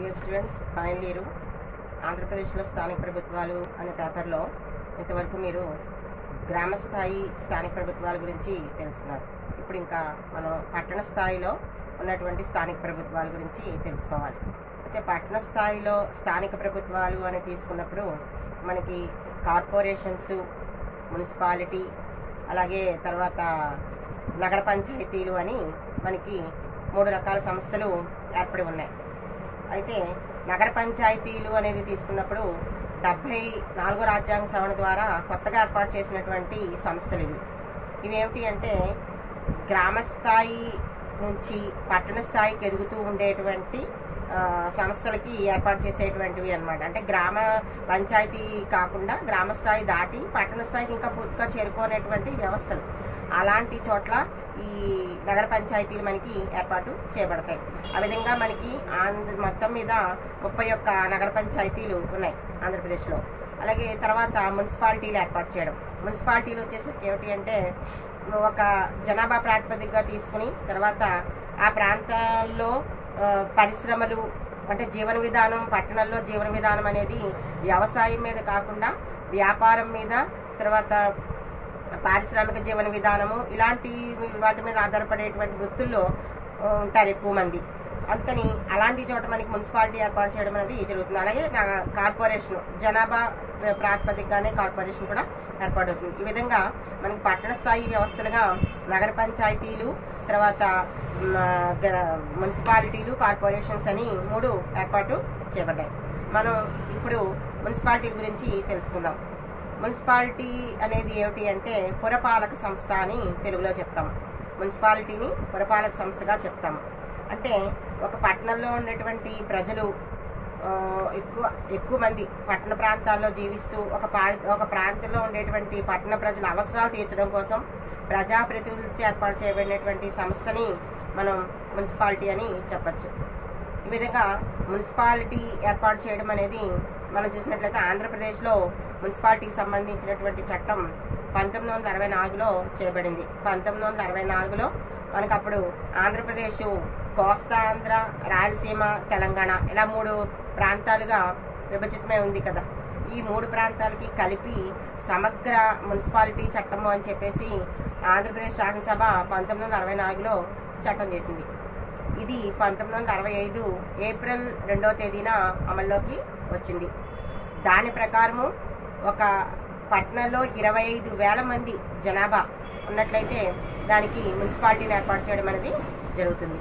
Dear students final year ఆంధ్రప్రదేశ్లో స్థానిక ప్రభుత్వాలు అనే పేపర్లో ఇంతవరకు మీరు గ్రామ స్థాయి స్థానిక ప్రభుత్వాల గురించి తెలుసుకున్నారు ఇప్పుడు ఇంకా మనం పట్టణ స్థాయిలో ఉన్నటువంటి స్థానిక ప్రభుత్వాల గురించి తెలుసుకోవాలి అయితే పట్టణ స్థాయిలో స్థానిక ప్రభుత్వాలు అని తీసుకున్నప్పుడు మనకి కార్పొరేషన్స్ మున్సిపాలిటీ అలాగే తర్వాత నగర పంచాయతీలు అని మనకి మూడు రకాల సంస్థలు ఏర్పడి ఉన్నాయి అయితే నగర పంచాయతీలు అనేది తీసుకున్నప్పుడు డెబ్బై నాలుగో రాజ్యాంగ సవరణ ద్వారా కొత్తగా ఏర్పాటు చేసినటువంటి సంస్థలు ఇవి ఇవేమిటి అంటే గ్రామ స్థాయి నుంచి పట్టణ స్థాయికి ఎదుగుతూ ఉండేటువంటి ఆ, సంస్థలకి ఏర్పాటు చేసేటువంటివి అన్నమాట అంటే గ్రామ పంచాయతీ కాకుండా గ్రామ స్థాయి దాటి పట్టణ స్థాయికి ఇంకా పూర్తిగా చేరుకోనేటువంటి వ్యవస్థలు అలాంటి చోట్ల ఈ నగర పంచాయతీలు మనకి ఏర్పాటు చేయబడతాయి ఆ విధంగా మనకి ఆంధ్ర మొత్తం మీద ముప్పై ఒక్క నగర పంచాయతీలు ఉన్నాయి ఆంధ్రప్రదేశ్లో అలాగే తర్వాత మున్సిపాలిటీలు ఏర్పాటు చేయడం మున్సిపాలిటీలు వచ్చేసరికి ఏమిటి అంటే ఒక జనాభా ప్రాతిపదికగా తీసుకుని తర్వాత ఆ ప్రాంతాల్లో ఆ, పరిశ్రమలు అంటే జీవన విధానం పట్టణాల్లో జీవన విధానం అనేది వ్యవసాయం మీద కాకుండా వ్యాపారం మీద తర్వాత పారిశ్రామిక జీవన విధానము ఇలాంటి వాటి మీద ఆధారపడేటువంటి వృత్తుల్లో ఆ, ఉంటారు ఎక్కువ మంది అందుకని అలాంటి చోట మనకి మున్సిపాలిటీ ఏర్పాటు చేయడం అనేది జరుగుతుంది అలాగే నా కార్పొరేషన్ జనాభా ప్రాతిపదికగానే కార్పొరేషన్ కూడా ఏర్పాటవుతుంది ఈ విధంగా మనకి పట్టణ స్థాయి వ్యవస్థలుగా నగర పంచాయతీలు తర్వాత మ, గ- మున్సిపాలిటీలు కార్పొరేషన్స్ అని మూడు ఏర్పాటు చేయబడ్డాయి మనం ఇప్పుడు మున్సిపాలిటీ గురించి తెలుసుకుందాం మున్సిపాలిటీ అనేది ఏమిటి అంటే పురపాలక సంస్థ అని తెలుగులో చెప్తాము మున్సిపాలిటీని పురపాలక సంస్థగా చెప్తాము అంటే ఒక పట్టణంలో ఉండేటువంటి ప్రజలు ఆ, ఎక్కువ ఎక్కువ మంది పట్టణ ప్రాంతాల్లో జీవిస్తూ ఒక పా ఒక ప్రాంతంలో ఉండేటువంటి పట్టణ ప్రజల అవసరాలు తీర్చడం కోసం ప్రజాప్రతినిధులతో ఏర్పాటు చేయబడినటువంటి సంస్థని మనం మున్సిపాలిటీ అని చెప్పచ్చు ఈ విధంగా మున్సిపాలిటీ ఏర్పాటు చేయడం అనేది మనం చూసినట్లయితే ఆంధ్రప్రదేశ్లో మున్సిపాలిటీకి సంబంధించినటువంటి చట్టం పంతొమ్మిది వందల అరవై నాలుగులో చేయబడింది పంతొమ్మిది వందల అరవై నాలుగులో మనకు అప్పుడు ఆంధ్రప్రదేశ్ కోస్తాంధ్ర రాయలసీమ తెలంగాణ ఇలా మూడు ప్రాంతాలుగా విభజితమై ఉంది కదా ఈ మూడు ప్రాంతాలకి కలిపి సమగ్ర మున్సిపాలిటీ చట్టము అని చెప్పేసి ఆంధ్రప్రదేశ్ శాసనసభ పంతొమ్మిది వందల అరవై నాలుగులో చట్టం చేసింది ఇది పంతొమ్మిది వందల అరవై ఐదు ఏప్రిల్ రెండవ తేదీన అమల్లోకి వచ్చింది దాని ప్రకారము ఒక పట్టణంలో ఇరవై ఐదు వేల మంది జనాభా ఉన్నట్లయితే దానికి మున్సిపాలిటీని ఏర్పాటు చేయడం అనేది జరుగుతుంది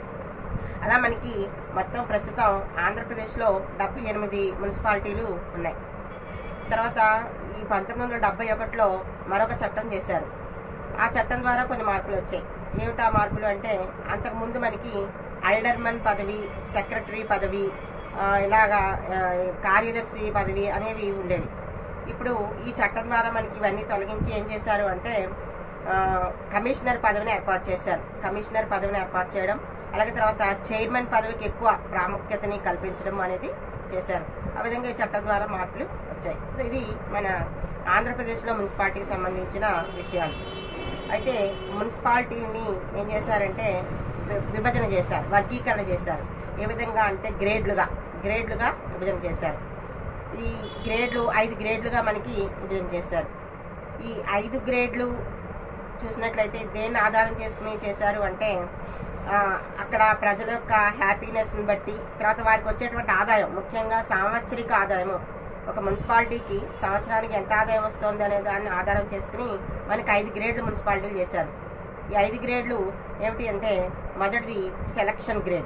అలా మనకి మొత్తం ప్రస్తుతం ఆంధ్రప్రదేశ్లో డెబ్బై ఎనిమిది మున్సిపాలిటీలు ఉన్నాయి తర్వాత ఈ పంతొమ్మిది వందల డెబ్బై ఒకటిలో మరొక చట్టం చేశారు ఆ చట్టం ద్వారా కొన్ని మార్పులు వచ్చాయి ఏమిటా మార్పులు అంటే అంతకుముందు మనకి అల్డర్మన్ పదవి సెక్రటరీ పదవి ఆ, ఇలాగా ఆ, కార్యదర్శి పదవి అనేవి ఉండేవి ఇప్పుడు ఈ చట్టం ద్వారా మనకి ఇవన్నీ తొలగించి ఏం చేశారు అంటే ఆ, కమిషనర్ పదవిని ఏర్పాటు చేశారు కమిషనర్ పదవిని ఏర్పాటు చేయడం అలాగే తర్వాత చైర్మన్ పదవికి ఎక్కువ ప్రాముఖ్యతని కల్పించడం అనేది చేశారు ఆ విధంగా ఈ చట్టం ద్వారా మార్పులు వచ్చాయి సో ఇది మన ఆంధ్రప్రదేశ్లో మున్సిపాలిటీకి సంబంధించిన విషయాలు అయితే మున్సిపాలిటీని ఏం చేశారంటే వి- విభజన చేశారు వర్గీకరణ చేశారు ఏ విధంగా అంటే గ్రేడ్లుగా గ్రేడ్లుగా విభజన చేశారు ఈ గ్రేడ్లు ఐదు గ్రేడ్లుగా మనకి విభజన చేశారు ఈ ఐదు గ్రేడ్లు చూసినట్లయితే దేన్ని ఆధారం చేసుకుని చేశారు అంటే ఆ, అక్కడ ప్రజల యొక్క హ్యాపీనెస్ని బట్టి తర్వాత వారికి వచ్చేటువంటి ఆదాయం ముఖ్యంగా సాంవత్సరిక ఆదాయము ఒక మున్సిపాలిటీకి సంవత్సరానికి ఎంత ఆదాయం వస్తుంది అనే దాన్ని ఆధారం చేసుకుని మనకి ఐదు గ్రేడ్లు మున్సిపాలిటీలు చేశారు ఈ ఐదు గ్రేడ్లు ఏమిటి అంటే మొదటిది సెలక్షన్ గ్రేడ్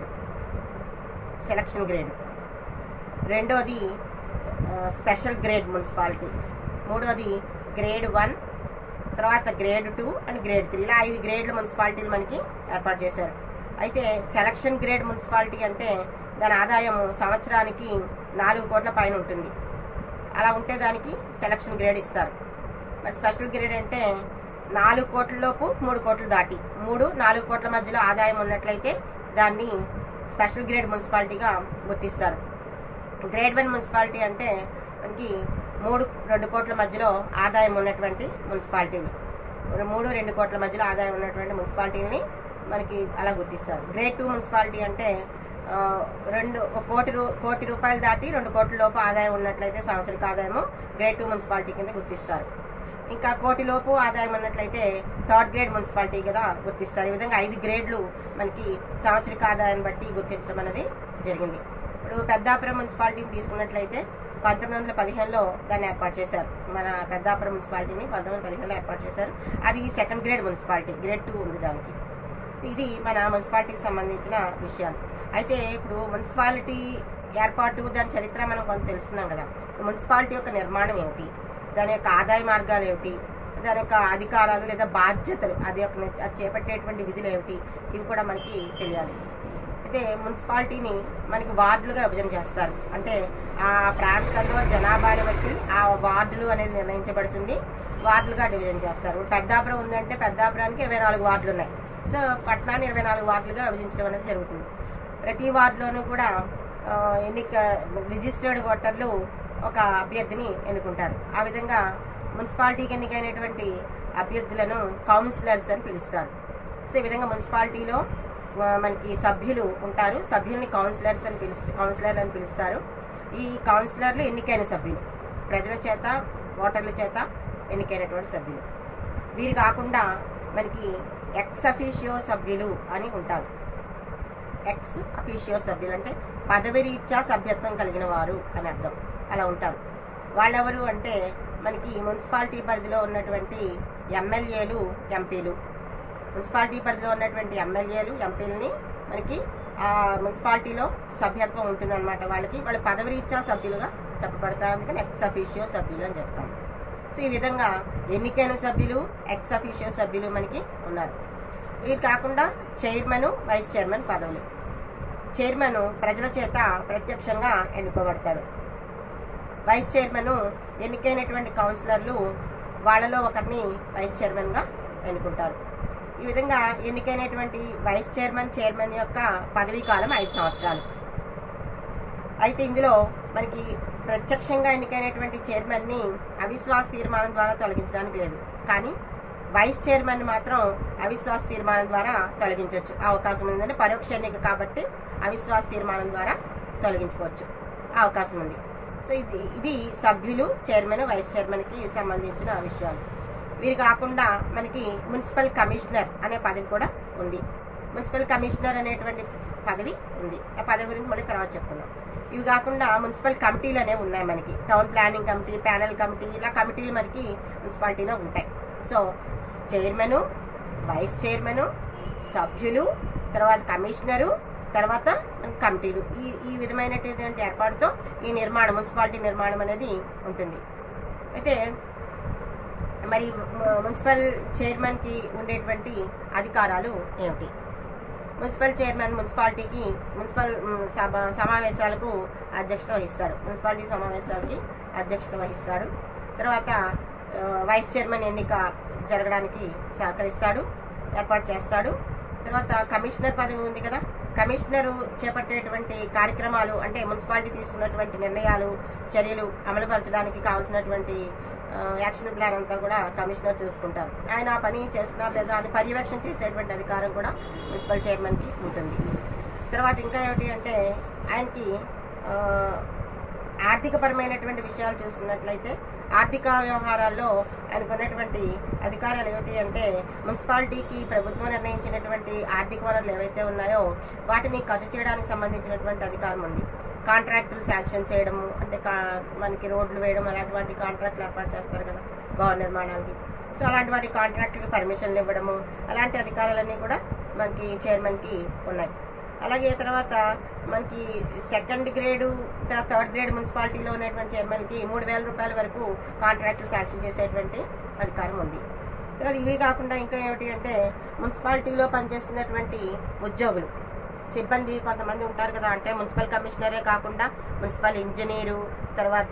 సెలక్షన్ గ్రేడ్ రెండోది ఆ, స్పెషల్ గ్రేడ్ మున్సిపాలిటీ మూడోది గ్రేడ్ వన్ తర్వాత grade two and grade three ఇలా ఐదు గ్రేడ్ల మున్సిపాలిటీలు మనకి ఏర్పాటు చేశారు అయితే సెలక్షన్ గ్రేడ్ మున్సిపాలిటీ అంటే దాని ఆదాయం సంవత్సరానికి నాలుగు కోట్ల పైన ఉంటుంది అలా ఉంటే దానికి సెలక్షన్ గ్రేడ్ ఇస్తారు మరి స్పెషల్ గ్రేడ్ అంటే నాలుగు కోట్ల లోపు మూడు కోట్లు దాటి మూడు నాలుగు కోట్ల మధ్యలో ఆదాయం ఉన్నట్లయితే దాన్ని స్పెషల్ గ్రేడ్ మున్సిపాలిటీగా గుర్తిస్తారు గ్రేడ్ వన్ మున్సిపాలిటీ అంటే మనకి మూడు రెండు కోట్ల మధ్యలో ఆదాయం ఉన్నటువంటి మున్సిపాలిటీలు మూడు రెండు కోట్ల మధ్యలో ఆదాయం ఉన్నటువంటి మున్సిపాలిటీని మనకి అలా గుర్తిస్తారు గ్రేడ్ టూ మున్సిపాలిటీ అంటే ఆ, రెండు ఒక కోటి రూ కోటి రూపాయలు దాటి రెండు కోట్ల లోపు ఆదాయం ఉన్నట్లయితే సంవత్సరిక ఆదాయము గ్రేడ్ టూ మున్సిపాలిటీ కింద గుర్తిస్తారు ఇంకా కోటి లోపు ఆదాయం ఉన్నట్లయితే థర్డ్ గ్రేడ్ మున్సిపాలిటీ కదా గుర్తిస్తారు ఈ విధంగా ఐదు గ్రేడ్లు మనకి సంవత్సరిక ఆదాయాన్ని బట్టి గుర్తించడం అనేది జరిగింది ఇప్పుడు పెద్దాపురం మున్సిపాలిటీని తీసుకున్నట్లయితే పంతొమ్మిది వందల పదిహేనులో దాన్ని ఏర్పాటు చేశారు మన పెద్దాపురం మున్సిపాలిటీని పంతొమ్మిది వందల పదిహేనులో ఏర్పాటు చేశారు అది second grade municipality grade two ఉంది దానికి ఇది మన మున్సిపాలిటీకి సంబంధించిన విషయాలు అయితే ఇప్పుడు మున్సిపాలిటీ ఏర్పాటు దాని చరిత్ర మనం కొంత తెలుసుకున్నాం కదా మున్సిపాలిటీ యొక్క నిర్మాణం ఏమిటి దాని యొక్క ఆదాయ మార్గాలు ఏమిటి దాని యొక్క అధికారాలు లేదా బాధ్యతలు అది యొక్క ని- అది చేపట్టేటువంటి విధులు ఏమిటి ఇవి కూడా మనకి తెలియాలి అయితే మున్సిపాలిటీని మనకి వార్డులుగా విభజన చేస్తారు అంటే ఆ ప్రాంతంలో జనాభాని బట్టి ఆ వార్డులు అనేది నిర్ణయించబడుతుంది వార్డులుగా డివిజన్ చేస్తారు ఇప్పుడు పెద్దాపురం ఉందంటే పెద్దాపురానికి ఇరవై నాలుగు వార్డులు ఉన్నాయి సో పట్టణాన్ని ఇరవై నాలుగు వార్డులుగా విభజించడం అనేది జరుగుతుంది ప్రతి వార్డులోనూ కూడా ఆ, ఎన్నిక రిజిస్టర్డ్ ఓటర్లు ఒక అభ్యర్థిని ఎన్నుకుంటారు ఆ విధంగా మున్సిపాలిటీకి ఎన్నికైనటువంటి అభ్యర్థులను కౌన్సిలర్స్ అని పిలుస్తారు సో ఈ విధంగా మున్సిపాలిటీలో ఆ, మనకి సభ్యులు ఉంటారు సభ్యుల్ని కౌన్సిలర్స్ అని పిలుస్తారు కౌన్సిలర్ అని పిలుస్తారు ఈ కౌన్సిలర్లు ఎన్నికైన సభ్యులు ప్రజల చేత ఓటర్ల చేత ఎన్నికైనటువంటి సభ్యులు వీరు కాకుండా మనకి ఎక్స్ అఫీషియో సభ్యులు అని ఉంటారు ఎక్స్ అఫీషియో సభ్యులు అంటే పదవి రీత్యా సభ్యత్వం కలిగిన వారు అని అర్థం అలా ఉంటారు వాళ్ళెవరు అంటే మనకి మున్సిపాలిటీ పరిధిలో ఉన్నటువంటి ఎమ్మెల్యేలు ఎంపీలు మున్సిపాలిటీ పరిధిలో ఉన్నటువంటి ఎమ్మెల్యేలు ఎంపీలని మనకి ఆ మున్సిపాలిటీలో సభ్యత్వం ఉంటుందన్నమాట వాళ్ళకి వాళ్ళ పదవి రీత్యా సభ్యులుగా చెప్పబడతారు అందుకని ఎక్స్ అఫీషియో సభ్యులు అని చెప్తాం సో ఈ విధంగా ఎన్నికైన సభ్యులు ఎక్స్ అఫీషియో సభ్యులు మనకి ఉన్నారు వీరు కాకుండా చైర్మన్ వైస్ చైర్మన్ పదవులు చైర్మన్ ప్రజల చేత ప్రత్యక్షంగా ఎన్నుకోబడతాడు వైస్ చైర్మన్ ఎన్నికైనటువంటి కౌన్సిలర్లు వాళ్ళలో ఒకరిని వైస్ చైర్మన్గా ఎన్నుకుంటారు ఈ విధంగా ఎన్నికైనటువంటి వైస్ చైర్మన్ చైర్మన్ యొక్క పదవీ కాలం ఐదు సంవత్సరాలు అయితే ఇందులో మనకి ప్రత్యక్షంగా ఎన్నికైనటువంటి చైర్మన్ ని అవిశ్వాస తీర్మానం ద్వారా తొలగించడానికి లేదు కానీ వైస్ చైర్మన్ మాత్రం అవిశ్వాస తీర్మానం ద్వారా తొలగించవచ్చు అవకాశం ఉందంటే పరోక్ష ఎన్నిక కాబట్టి అవిశ్వాస తీర్మానం ద్వారా తొలగించుకోవచ్చు ఆ అవకాశం ఉంది సో ఇది ఇది సభ్యులు చైర్మన్ వైస్ చైర్మన్ కి సంబంధించిన విషయాలు వీరు కాకుండా మనకి మున్సిపల్ కమిషనర్ అనే పదవి కూడా ఉంది మున్సిపల్ కమిషనర్ అనేటువంటి పదవి ఉంది ఆ పదవి గురించి మళ్ళీ తర్వాత చెప్పుకుందాం ఇవి కాకుండా మున్సిపల్ కమిటీలు అనేవి ఉన్నాయి మనకి town planning committee panel committee ఇలా కమిటీలు మనకి మున్సిపాలిటీలో ఉంటాయి సో చైర్మన్ వైస్ చైర్మన్ సభ్యులు తర్వాత కమిషనరు తర్వాత కమిటీలు ఈ ఈ విధమైనటువంటి ఏర్పాటుతో ఈ నిర్మాణం మున్సిపాలిటీ నిర్మాణం అనేది ఉంటుంది అయితే మరి ము- మున్సిపల్ చైర్మన్ కి ఉండేటువంటి అధికారాలు ఏమిటి మున్సిపల్ చైర్మన్ మున్సిపాలిటీకి మున్సిపల్ మ్, సభ సమావేశాలకు అధ్యక్షత వహిస్తాడు మున్సిపాలిటీ సమావేశాలకి అధ్యక్షత వహిస్తాడు తర్వాత ఆ, వైస్ చైర్మన్ ఎన్నిక జరగడానికి సహకరిస్తాడు ఏర్పాటు చేస్తాడు తర్వాత కమిషనర్ పదవి ఉంది కదా కమిషనరు చేపట్టేటువంటి కార్యక్రమాలు అంటే మున్సిపాలిటీ తీసుకున్నటువంటి నిర్ణయాలు చర్యలు అమలుపరచడానికి కావాల్సినటువంటి ఆ, యాక్షన్ ప్లాన్ అంతా కూడా కమిషనర్ చూసుకుంటారు ఆయన ఆ పని చేస్తున్నారు లేదా అని పర్యవేక్షణ చేసేటువంటి అధికారం కూడా మున్సిపల్ చైర్మన్కి ఉంటుంది తర్వాత ఇంకా ఏమిటి అంటే ఆయనకి ఆ, ఆర్థికపరమైనటువంటి విషయాలు చూసుకున్నట్లయితే ఆర్థిక వ్యవహారాల్లో ఆయనకు ఉన్నటువంటి అధికారాలు ఏమిటి అంటే మున్సిపాలిటీకి ప్రభుత్వం నిర్ణయించినటువంటి ఆర్థిక వనరులు ఏవైతే ఉన్నాయో వాటిని ఖర్చు చేయడానికి సంబంధించినటువంటి అధికారం ఉంది కాంట్రాక్టులు శాంక్షన్ చేయడము అంటే కా- మనకి రోడ్లు వేయడం అలాంటి వాటి కాంట్రాక్టులు ఏర్పాటు చేస్తారు కదా భవన నిర్మాణానికి సో అలాంటి వాటి కాంట్రాక్టులకు పర్మిషన్లు ఇవ్వడము అలాంటి అధికారాలన్నీ కూడా మనకి చైర్మన్కి ఉన్నాయి అలాగే తర్వాత మనకి సెకండ్ గ్రేడు తర్వాత థర్డ్ గ్రేడ్ మున్సిపాలిటీలో ఉన్నటువంటి చైర్మన్కి మూడు వేల రూపాయల వరకు కాంట్రాక్ట్ శాంక్షన్ చేసేటువంటి అధికారం ఉంది తర్వాత ఇవి కాకుండా ఇంకా ఏమిటి అంటే మున్సిపాలిటీలో పనిచేస్తున్నటువంటి ఉద్యోగులు సిబ్బంది కొంతమంది ఉంటారు కదా అంటే మున్సిపల్ కమిషనరే కాకుండా మున్సిపల్ ఇంజనీరు తర్వాత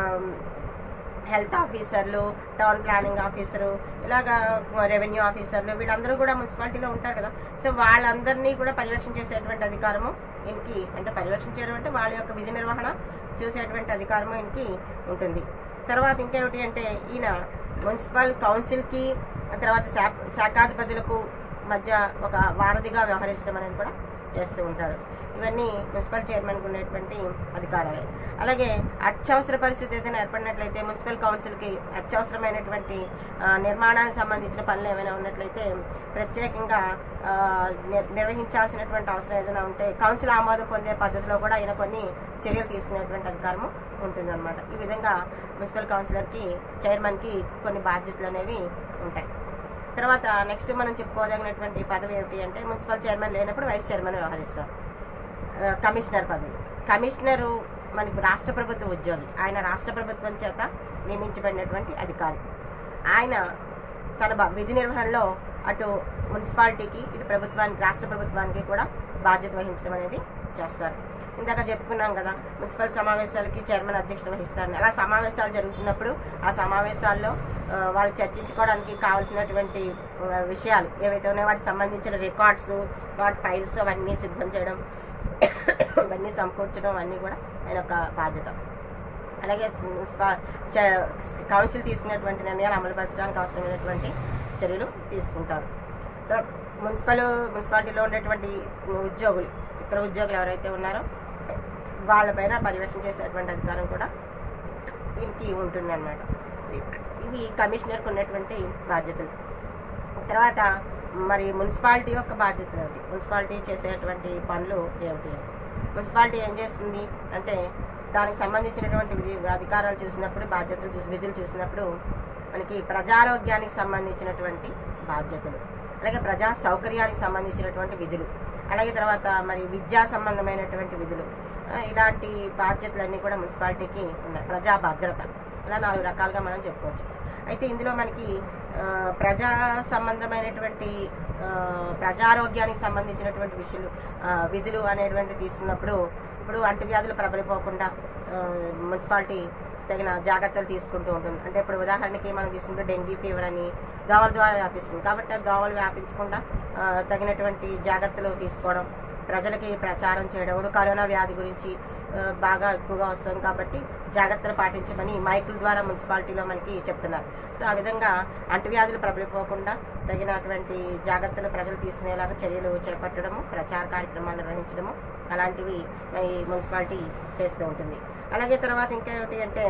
health officers town planning officer ఇలాగా రెవెన్యూ ఆఫీసర్లు వీళ్ళందరూ కూడా మున్సిపాలిటీలో ఉంటారు కదా సో వాళ్ళందరినీ కూడా పర్యవేక్షణ చేసేటువంటి అధికారము ఈయనకి అంటే పర్యవేక్షణ చేయడం అంటే వాళ్ళ యొక్క విధి నిర్వహణ చూసేటువంటి అధికారము ఈయనకి ఉంటుంది తర్వాత ఇంకేమిటి అంటే ఈయన మున్సిపల్ కౌన్సిల్కి తర్వాత శా- శాఖాధిపతులకు మధ్య ఒక వారధిగా వ్యవహరించడం అనేది కూడా చేస్తూ ఉంటాడు ఇవన్నీ మున్సిపల్ చైర్మన్కి ఉండేటువంటి అధికారాలే అలాగే అత్యవసర పరిస్థితి ఏదైనా ఏర్పడినట్లయితే మున్సిపల్ కౌన్సిల్కి అత్యవసరమైనటువంటి ఆ, నిర్మాణానికి సంబంధించిన పనులు ఏమైనా ఉన్నట్లయితే ప్రత్యేకంగా ఆ, నిర్- నిర్వహించాల్సినటువంటి అవసరం ఏదైనా ఉంటే కౌన్సిల్ ఆమోదం పొందే పద్ధతిలో కూడా ఆయన కొన్ని చర్యలు తీసుకునేటువంటి అధికారము ఉంటుందన్నమాట ఈ విధంగా మున్సిపల్ కౌన్సిలర్కి చైర్మన్కి కొన్ని బాధ్యతలు అనేవి ఉంటాయి తర్వాత నెక్స్ట్ మనం చెప్పుకోదగినటువంటి పదవి ఏమిటి అంటే మున్సిపల్ చైర్మన్ లేనప్పుడు వైస్ చైర్మన్ వ్యవహరిస్తారు ఆ, కమిషనర్ పదవి కమిషనరు మనకి రాష్ట్ర ప్రభుత్వ ఉద్యోగి ఆయన రాష్ట్ర ప్రభుత్వం చేత నియమించబడినటువంటి అధికారి ఆయన తన బ- విధి నిర్వహణలో అటు మున్సిపాలిటీకి ఇటు ప్రభుత్వానికి రాష్ట్ర ప్రభుత్వానికి కూడా బాధ్యత వహించడం అనేది చేస్తారు ఇందాక చెప్పుకున్నాం కదా మున్సిపల్ సమావేశాలకి చైర్మన్ అధ్యక్షత వహిస్తారని అలా సమావేశాలు జరుగుతున్నప్పుడు ఆ సమావేశాల్లో ఆ, వాళ్ళు చర్చించుకోవడానికి కావాల్సినటువంటి ఆ, విషయాలు ఏవైతే ఉన్నాయో వాటికి సంబంధించిన రికార్డ్స్ వాటి ఫైల్స్ అవన్నీ సిద్ధం చేయడం ఇవన్నీ సమకూర్చడం అన్నీ కూడా ఆయన యొక్క బాధ్యత అలాగే మున్సిపా- చ- కౌన్సిల్ తీసుకున్నటువంటి నిర్ణయాలు అమలుపరచడానికి అవసరమైనటువంటి చర్యలు తీసుకుంటారు తర్వాత మున్సిపల్ మున్సిపాలిటీలో ఉండేటువంటి ఉద్యోగులు ఇతర ఉద్యోగులు ఎవరైతే ఉన్నారో వాళ్ళపైన పర్యవేక్షణ చేసేటువంటి అధికారం కూడా దీనికి ఉంటుందన్నమాట ఇవి కమిషనర్కి ఉన్నటువంటి బాధ్యతలు తర్వాత మరి మున్సిపాలిటీ యొక్క బాధ్యతలు ఏమిటి మున్సిపాలిటీ చేసేటువంటి పనులు ఏమిటి అని. మున్సిపాలిటీ ఏం చేస్తుంది అంటే దానికి సంబంధించినటువంటి విధి అధికారాలు చూసినప్పుడు బాధ్యతలు చూసి విధులు చూసినప్పుడు మనకి ప్రజారోగ్యానికి సంబంధించినటువంటి బాధ్యతలు అలాగే ప్రజా సౌకర్యానికి సంబంధించినటువంటి విధులు అలాగే తర్వాత మరి విద్యా సంబంధమైనటువంటి విధులు ఆ, ఇలాంటి బాధ్యతలన్నీ కూడా మున్సిపాలిటీకి ఉన్నాయి ప్రజా భద్రత ఇలా నాలుగు రకాలుగా మనం చెప్పుకోవచ్చు అయితే ఇందులో మనకి ఆ, ప్రజా సంబంధమైనటువంటి ఆ, ప్రజారోగ్యానికి సంబంధించినటువంటి విషయాలు ఆ, విధులు అనేటువంటి తీసుకున్నప్పుడు ఇప్పుడు అంటువ్యాధులు ప్రబలిపోకుండా ఆ, మున్సిపాలిటీ తగిన జాగ్రత్తలు తీసుకుంటూ ఉంటుంది అంటే ఇప్పుడు ఉదాహరణకి మనం తీసుకుంటే డెంగీ ఫీవర్ అని దోమల ద్వారా వ్యాపిస్తుంది కాబట్టి ఆ దోమలు వ్యాపించకుండా ఆ, తగినటువంటి జాగ్రత్తలు తీసుకోవడం ప్రజలకి ప్రచారం చేయడం ఇప్పుడు కరోనా వ్యాధి గురించి ఆ, బాగా ఎక్కువగా వస్తుంది కాబట్టి జాగ్రత్తలు పాటించమని మైకుల ద్వారా మున్సిపాలిటీలో మనకి చెప్తున్నారు సో ఆ విధంగా అంటువ్యాధులు ప్రబలిపోకుండా తగినటువంటి జాగ్రత్తలు ప్రజలు తీసుకునేలాగా చర్యలు చేపట్టడము ప్రచార కార్యక్రమాలు నిర్వహించడము అలాంటివి మరి మున్సిపాలిటీ చేస్తూ ఉంటుంది అలాగే తర్వాత ఇంకా ఏమిటి అంటే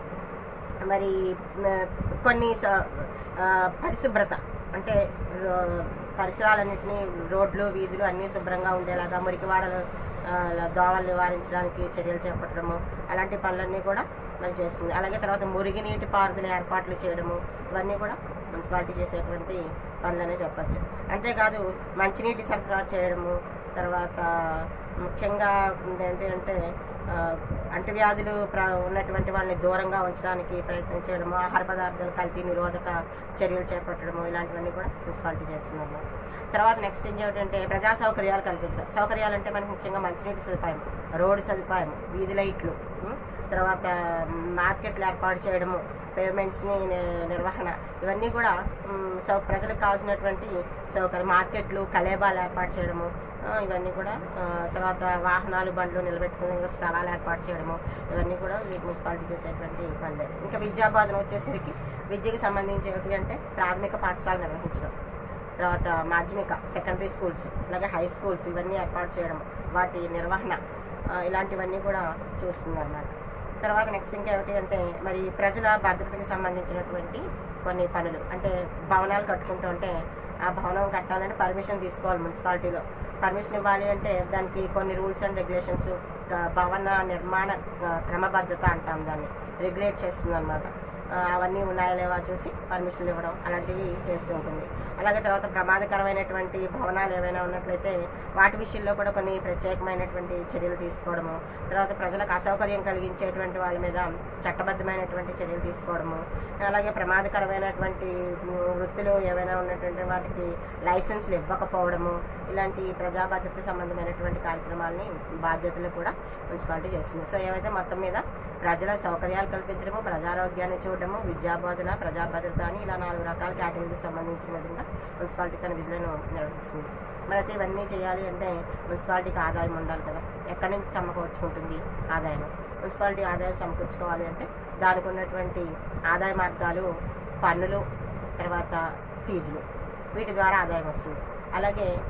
మరి మ, కొన్ని స- ఆ, పరిశుభ్రత అంటే రో- పరిసరాలన్నింటినీ రోడ్లు వీధులు అన్నీ శుభ్రంగా ఉండేలాగా మురికివాడలు ఆ, దోమలు నివారించడానికి చర్యలు చేపట్టడము అలాంటి పనులన్నీ కూడా మరి చేస్తుంది అలాగే తర్వాత మురిగినీటి పారుదల ఏర్పాట్లు చేయడము ఇవన్నీ కూడా మున్సిపాలిటీ చేసేటువంటి పనులనే చెప్పచ్చు అంతేకాదు మంచినీటి సరఫరా చేయడము తర్వాత ముఖ్యంగా ఏంటి అంటే ఆ, అంటువ్యాధులు ప్ర ఉన్నటువంటి వాళ్ళని దూరంగా ఉంచడానికి ప్రయత్నం చేయడము ఆహార పదార్థాలు కల్తీ నిరోధక చర్యలు చేపట్టడము ఇలాంటివన్నీ కూడా మున్సిపాలిటీ చేస్తున్నాము తర్వాత నెక్స్ట్ ఏం ఏమిటంటే ప్రజా సౌకర్యాలు కల్పించడం సౌకర్యాలు అంటే మనకి ముఖ్యంగా మంచినీటి సదుపాయం రోడ్డు సదుపాయం వీధి లైట్లు ఉం? తర్వాత మార్కెట్లు ఏర్పాటు చేయడము పేమెంట్స్ని నిర్వహణ ఇవన్నీ కూడా ఉం, సౌ ప్రజలకు కావాల్సినటువంటి సౌకర్యం మార్కెట్లు కలేబాలు ఏర్పాటు చేయడము ఆ, ఇవన్నీ కూడా ఆ, తర్వాత వాహనాలు బండ్లు నిలబెట్టుకునే స్థలాలు ఏర్పాటు చేయడము ఇవన్నీ కూడా ఈ మున్సిపాలిటీ చేసేటువంటి పనులే ఇంకా విద్యా బోధన వచ్చేసరికి విద్యకి సంబంధించి ఏమిటి అంటే ప్రాథమిక పాఠశాల నిర్వహించడం తర్వాత మాధ్యమిక సెకండరీ స్కూల్స్ అలాగే హై స్కూల్స్ ఇవన్నీ ఏర్పాటు చేయడం వాటి నిర్వహణ ఆ, ఇలాంటివన్నీ కూడా చూస్తుంది అన్నమాట తర్వాత నెక్స్ట్ ఇంకేమిటి అంటే మరి ప్రజల భద్రతకి సంబంధించినటువంటి కొన్ని పనులు అంటే భవనాలు కట్టుకుంటూ ఉంటే ఆ భవనం కట్టాలంటే పర్మిషన్ తీసుకోవాలి మున్సిపాలిటీలో పర్మిషన్ ఇవ్వాలి అంటే దానికి కొన్ని రూల్స్ అండ్ రెగ్యులేషన్స్ భవన నిర్మాణ ఆ, క్రమబద్ధత అంటాం దాన్ని రెగ్యులేట్ చేస్తుంది అనమాట అవన్నీ ఉన్నాయా లేవా చూసి పర్మిషన్లు ఇవ్వడం అలాంటివి చేస్తూ ఉంటుంది అలాగే తర్వాత ప్రమాదకరమైనటువంటి భవనాలు ఏవైనా ఉన్నట్లయితే వాటి విషయంలో కూడా కొన్ని ప్రత్యేకమైనటువంటి చర్యలు తీసుకోవడము తర్వాత ప్రజలకు అసౌకర్యం కలిగించేటువంటి వాళ్ళ మీద చట్టబద్ధమైనటువంటి చర్యలు తీసుకోవడము అలాగే ప్రమాదకరమైనటువంటి ఉమ్, వృత్తులు ఏవైనా ఉన్నటువంటి వాటికి లైసెన్స్లు ఇవ్వకపోవడము ఇలాంటి ప్రజా భద్రత సంబంధమైనటువంటి కార్యక్రమాలని బాధ్యతలు కూడా మున్సిపాలిటీ చేస్తుంది సో ఏవైతే మొత్తం మీద ప్రజల సౌకర్యాలు కల్పించడము ప్రజారోగ్యాన్ని చూడడము విద్యా బోధన ప్రజా భద్రత అని ఇలా నాలుగు రకాల కేటగిరీకి సంబంధించిన విధంగా మున్సిపాలిటీ తన విధులను నిర్వహిస్తుంది మరి అయితే ఇవన్నీ చేయాలి అంటే మున్సిపాలిటీకి ఆదాయం ఉండాలి కదా ఎక్కడి నుంచి సమకూర్చుకుంటుంది ఆదాయం మున్సిపాలిటీ ఆదాయం సమకూర్చుకోవాలి అంటే దానికి ఉన్నటువంటి ఆదాయ మార్గాలు పన్నులు తర్వాత ఫీజులు వీటి ద్వారా ఆదాయం వస్తుంది అలాగే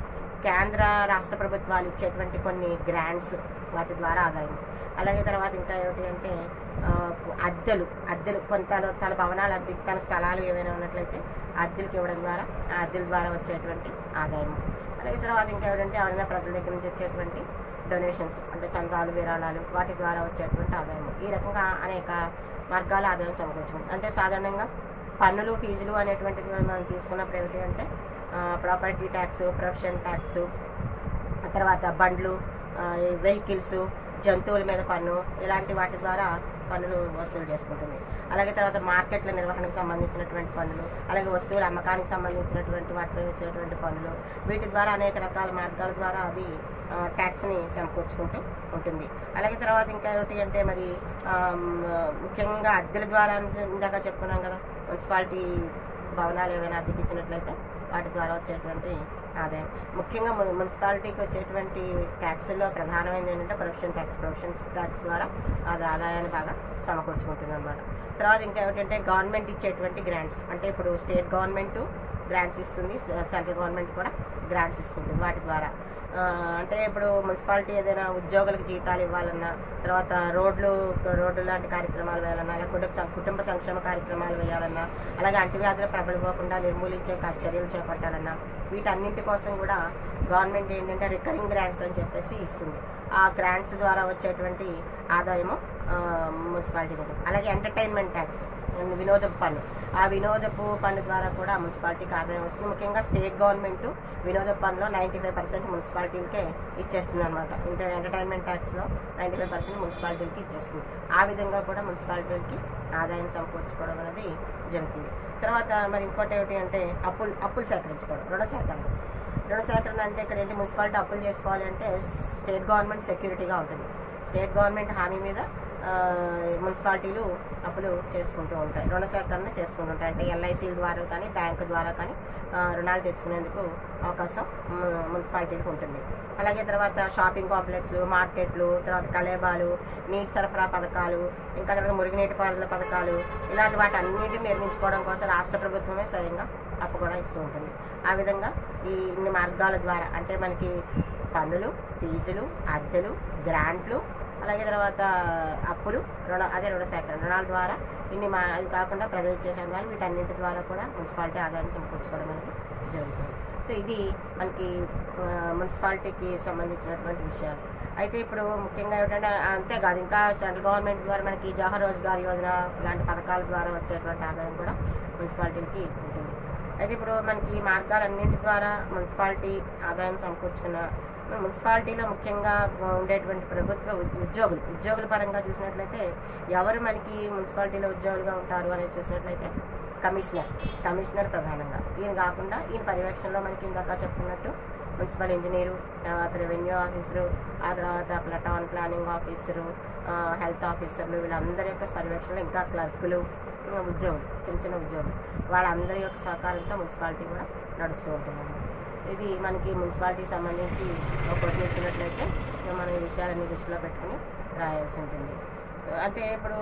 కేంద్ర రాష్ట్ర ప్రభుత్వాలు ఇచ్చేటువంటి కొన్ని గ్రాంట్స్ వాటి ద్వారా ఆదాయం అలాగే తర్వాత ఇంకా ఏమిటి అంటే ఆ, అద్దెలు అద్దెలు కొంత తన- తన భవనాలు అద్దెకి తన స్థలాలు ఏమైనా ఉన్నట్లయితే ఆ అద్దెలకు ఇవ్వడం ద్వారా ఆ అద్దెల ద్వారా వచ్చేటువంటి ఆదాయం అలాగే తర్వాత ఇంకా ఏమిటంటే ఎవరైనా ప్రజల దగ్గర నుంచి వచ్చేటువంటి డొనేషన్స్ అంటే చందాలు విరాళాలు వాటి ద్వారా వచ్చేటువంటి ఆదాయం ఈ రకంగా అనేక మార్గాల ఆదాయం సమకూర్చుకుంటుంది అంటే సాధారణంగా పన్నులు ఫీజులు అనేటువంటివి మనం తీసుకున్నప్పుడు ఏమిటి అంటే ప్రాపర్టీ ట్యాక్స్ ప్రొఫెషన్ ట్యాక్స్ తర్వాత బండ్లు వెహికల్స్ జంతువుల మీద పన్ను ఇలాంటి వాటి ద్వారా పన్నులు వసూలు చేసుకుంటుంది అలాగే తర్వాత మార్కెట్ల నిర్వహణకు సంబంధించినటువంటి పన్నులు అలాగే వస్తువుల అమ్మకానికి సంబంధించినటువంటి వాటిపై వేసేటువంటి పన్నులు వీటి ద్వారా అనేక రకాల మార్గాల ద్వారా అది ట్యాక్స్ని సమకూర్చుకుంటూ ఉంటుంది అలాగే తర్వాత ఇంకా ఏమిటి అంటే మరి ఆమ్, ముఖ్యంగా అద్దెల ద్వారా ఇందాక చెప్పుకున్నాం కదా మున్సిపాలిటీ భవనాలు ఏమైనా అద్దెకి ఇచ్చినట్లయితే వాటి ద్వారా వచ్చేటువంటి ఆదాయం ముఖ్యంగా మున్- మున్సిపాలిటీకి వచ్చేటువంటి ట్యాక్స్లో ప్రధానమైనది ఏంటంటే ప్రొఫెషన్ ట్యాక్స్ ప్రొఫెషన్ ట్యాక్స్ ద్వారా అది ఆదాయాన్ని బాగా సమకూర్చుకుంటుంది అనమాట తర్వాత ఇంకా ఏమిటంటే గవర్నమెంట్ ఇచ్చేటువంటి గ్రాంట్స్ అంటే ఇప్పుడు స్టేట్ గవర్నమెంట్ గ్రాంట్స్ ఇస్తుంది స- సెంట్రల్ గవర్నమెంట్ కూడా గ్రాంట్స్ ఇస్తుంది వాటి ద్వారా ఆ, అంటే ఇప్పుడు మున్సిపాలిటీ ఏదైనా ఉద్యోగులకు జీతాలు ఇవ్వాలన్నా తర్వాత రోడ్లు రోడ్లు లాంటి కార్యక్రమాలు వేయాలన్నా లేకుంటే సం- కుటుంబ సంక్షేమ కార్యక్రమాలు వేయాలన్నా అలాగే అంటువ్యాధులు ప్రబలిపోకుండా నిర్మూలించే కా- చర్యలు చేపట్టాలన్నా వీటన్నింటి కోసం కూడా గవర్నమెంట్ ఏంటంటే రికరింగ్ గ్రాంట్స్ అని చెప్పేసి ఇస్తుంది ఆ గ్రాంట్స్ ద్వారా వచ్చేటువంటి ఆదాయము ఆ, మున్సిపాలిటీ మీద అలాగే ఎంటర్టైన్మెంట్ ట్యాక్స్ వినోదపు పన్ను ఆ వినోదపు పన్ను ద్వారా కూడా మున్సిపాలిటీకి ఆదాయం వస్తుంది ముఖ్యంగా స్టేట్ గవర్నమెంట్ వినోదపు పన్నులో నైంటీ ఫైవ్ పర్సెంట్ మున్సిపాలిటీలకే ఇచ్చేస్తుంది అనమాట ఇంటర్ ఎంటర్టైన్మెంట్ ట్యాక్స్లో నైంటీ ఫైవ్ పర్సెంట్ మున్సిపాలిటీలకి ఇచ్చేస్తుంది ఆ విధంగా కూడా మున్సిపాలిటీలకి ఆదాయం సమకూర్చుకోవడం అనేది జరుగుతుంది తర్వాత మరి ఇంకోటి ఏమిటి అంటే అప్పులు అప్పులు సేకరించుకోవడం రుణ సేకరణ రుణ సేకరణ అంటే ఇక్కడ ఏంటి మున్సిపాలిటీ అప్పులు చేసుకోవాలి అంటే స్టేట్ గవర్నమెంట్ సెక్యూరిటీగా ఉంటుంది స్టేట్ గవర్నమెంట్ హామీ మీద ఆ, మున్సిపాలిటీలు అప్పులు చేసుకుంటూ ఉంటాయి రుణ సేకరణ చేసుకుంటూ ఉంటాయి అంటే ఎల్ఐసీల ద్వారా కానీ బ్యాంకు ద్వారా కానీ ఆ, రుణాలు తెచ్చుకునేందుకు అవకాశం ము- మున్సిపాలిటీలకు ఉంటుంది అలాగే తర్వాత షాపింగ్ కాంప్లెక్స్లు మార్కెట్లు తర్వాత కళేబాలు నీటి సరఫరా పథకాలు ఇంకా తర్వాత మురుగునీటి పారుదల పథకాలు ఇలాంటి వాటి అన్నింటిని నిర్మించుకోవడం కోసం రాష్ట్ర ప్రభుత్వమే స్వయంగా అప్పు కూడా ఇస్తూ ఉంటుంది ఆ విధంగా ఈ ఇన్ని మార్గాల ద్వారా అంటే మనకి పన్నులు ఫీజులు అద్దెలు గ్రాంట్లు అలాగే తర్వాత అప్పులు రుణ అదే రుణ సేకరణ రుణాల ద్వారా ఇన్ని మా అది కాకుండా ప్రజలు ఇచ్చే సంఘాలు వీటన్నింటి ద్వారా కూడా మున్సిపాలిటీ ఆదాయం సమకూర్చుకోవడం అనేది జరుగుతుంది సో ఇది మనకి ఆ, మున్సిపాలిటీకి సంబంధించినటువంటి విషయాలు అయితే ఇప్పుడు ముఖ్యంగా ఏమిటంటే అంతేకాదు ఇంకా సెంట్రల్ గవర్నమెంట్ ద్వారా మనకి జవహర్ రోజ్గార్ యోజన ఇలాంటి పథకాల ద్వారా వచ్చేటువంటి ఆదాయం కూడా మున్సిపాలిటీకి ఉంటుంది అయితే ఇప్పుడు మనకి ఈ మార్గాలన్నింటి ద్వారా మున్సిపాలిటీ ఆదాయం సమకూర్చుకున్న మన మున్సిపాలిటీలో ముఖ్యంగా ఉండేటువంటి ప్రభుత్వ ఉద్- ఉద్యోగులు ఉద్యోగుల పరంగా చూసినట్లయితే ఎవరు మనకి మున్సిపాలిటీలో ఉద్యోగులుగా ఉంటారు అనేది చూసినట్లయితే కమిషనర్ కమిషనర్ ప్రధానంగా ఈయన కాకుండా ఈయన పర్యవేక్షణలో మనకి ఇందాక చెప్పుకున్నట్టు మున్సిపల్ ఇంజనీరు తర్వాత రెవెన్యూ ఆఫీసరు ఆ తర్వాత ప్లటాన్ ప్లానింగ్ ఆఫీసరు ఆ, హెల్త్ ఆఫీసర్లు వీళ్ళందరి యొక్క పర్యవేక్షణలో ఇంకా క్లర్కులు ఇంకా ఉద్యోగులు చిన్న చిన్న ఉద్యోగులు వాళ్ళందరి యొక్క సహకారంతో మున్సిపాలిటీ కూడా నడుస్తూ ఉంటుంది ఇది మనకి మున్సిపాలిటీకి సంబంధించి ఒక క్వశ్చన్ ఇచ్చినట్లయితే ఇక మనం ఈ విషయాలన్నీ దృష్టిలో పెట్టుకుని రాయాల్సి ఉంటుంది సో అంటే ఇప్పుడు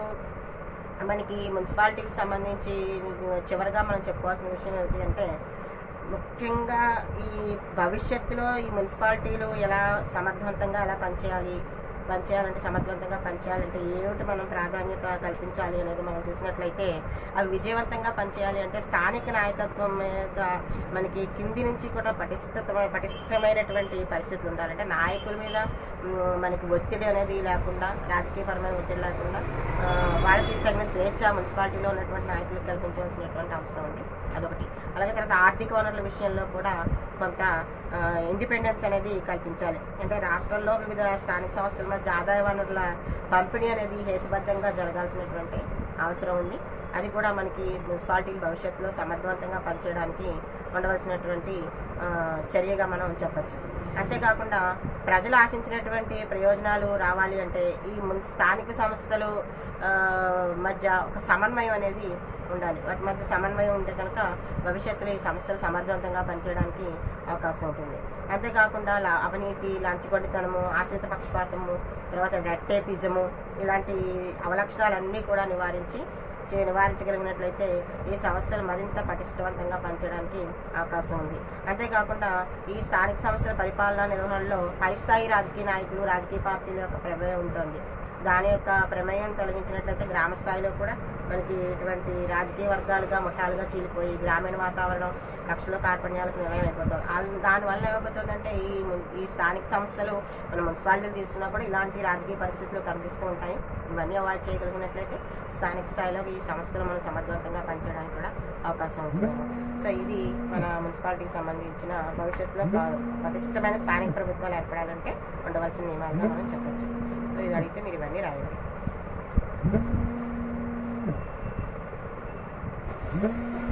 మనకి మున్సిపాలిటీకి సంబంధించి చివరిగా మనం చెప్పుకోవాల్సిన విషయం ఏంటి అంటే ముఖ్యంగా ఈ భవిష్యత్తులో ఈ మున్సిపాలిటీలు ఎలా సమర్థవంతంగా ఎలా పనిచేయాలి పనిచేయాలంటే సమర్థవంతంగా పనిచేయాలంటే ఏమిటి మనం ప్రాధాన్యత కల్పించాలి అనేది మనం చూసినట్లయితే అవి విజయవంతంగా పనిచేయాలి అంటే స్థానిక నాయకత్వం మీద మనకి కింది నుంచి కూడా పటిష్ట పటిష్టమైనటువంటి పరిస్థితులు ఉండాలి అంటే నాయకుల మీద మ్, మనకి ఒత్తిడి అనేది లేకుండా రాజకీయపరమైన ఒత్తిడి లేకుండా ఆ, వాళ్ళకి తగిన స్వేచ్ఛ మున్సిపాలిటీలో ఉన్నటువంటి నాయకులకు కల్పించవలసినటువంటి అవసరం ఉంది అదొకటి అలాగే తర్వాత ఆర్థిక వనరుల విషయంలో కూడా కొంత ఇండిపెండెన్స్ అనేది కల్పించాలి అంటే రాష్ట్రంలో వివిధ స్థానిక సంస్థల మధ్య ఆదాయ వనరుల పంపిణీ అనేది హేతుబద్ధంగా జరగాల్సినటువంటి అవసరం ఉంది అది కూడా మనకి మున్సిపాలిటీలు భవిష్యత్తులో సమర్థవంతంగా పనిచేయడానికి ఉండవలసినటువంటి ఆ, చర్యగా మనం చెప్పచ్చు అంతేకాకుండా ప్రజలు ఆశించినటువంటి ప్రయోజనాలు రావాలి అంటే ఈ మున్ స్థానిక సంస్థలు ఆ, మధ్య ఒక సమన్వయం అనేది ఉండాలి వాటి మధ్య సమన్వయం ఉంటే కనుక భవిష్యత్తులో ఈ సంస్థలు సమర్థవంతంగా పనిచేయడానికి అవకాశం ఉంటుంది అంతేకాకుండా లా- అవినీతి లంచగొండితనము ఆశ్రిత పక్షపాతము తర్వాత రెడ్ టేపిజము ఇలాంటి అవలక్షణాలన్నీ కూడా నివారించి చే- నివారించగలిగినట్లయితే ఈ సంస్థలు మరింత పటిష్టవంతంగా పనిచేయడానికి అవకాశం ఉంది అంతేకాకుండా ఈ స్థానిక సంస్థల పరిపాలనా నిర్వహణలో పై స్థాయి రాజకీయ నాయకులు రాజకీయ పార్టీల యొక్క ప్రమేయం ఉంటుంది దాని యొక్క ప్రమేయం తొలగించినట్లయితే గ్రామ స్థాయిలో కూడా మనకి ఇటువంటి రాజకీయ వర్గాలుగా ముఠాలుగా చీలిపోయి గ్రామీణ వాతావరణం లక్షల కార్పణ్యాలకు నిలయం అయిపోతుంది అల్- దానివల్ల ఏమైపోతుందంటే ఈ మున్- ఈ స్థానిక సంస్థలు మన మున్సిపాలిటీలు తీసుకున్నా కూడా ఇలాంటి రాజకీయ పరిస్థితులు కనిపిస్తూ ఉంటాయి ఇవన్నీ అవాయిడ్ చేయగలిగినట్లయితే స్థానిక స్థాయిలో ఈ సంస్థలు మనం సమర్థవంతంగా పనిచేయడానికి కూడా అవకాశం ఉంటుంది సో ఇది మన మున్సిపాలిటీకి సంబంధించిన భవిష్యత్తులో ప- పటిష్టమైన స్థానిక ప్రభుత్వాలు ఏర్పడాలంటే ఉండవలసిన నియమాలుగా మనం చెప్పొచ్చు సో ఇది అడిగితే మీరు ఇవన్నీ రాయాలి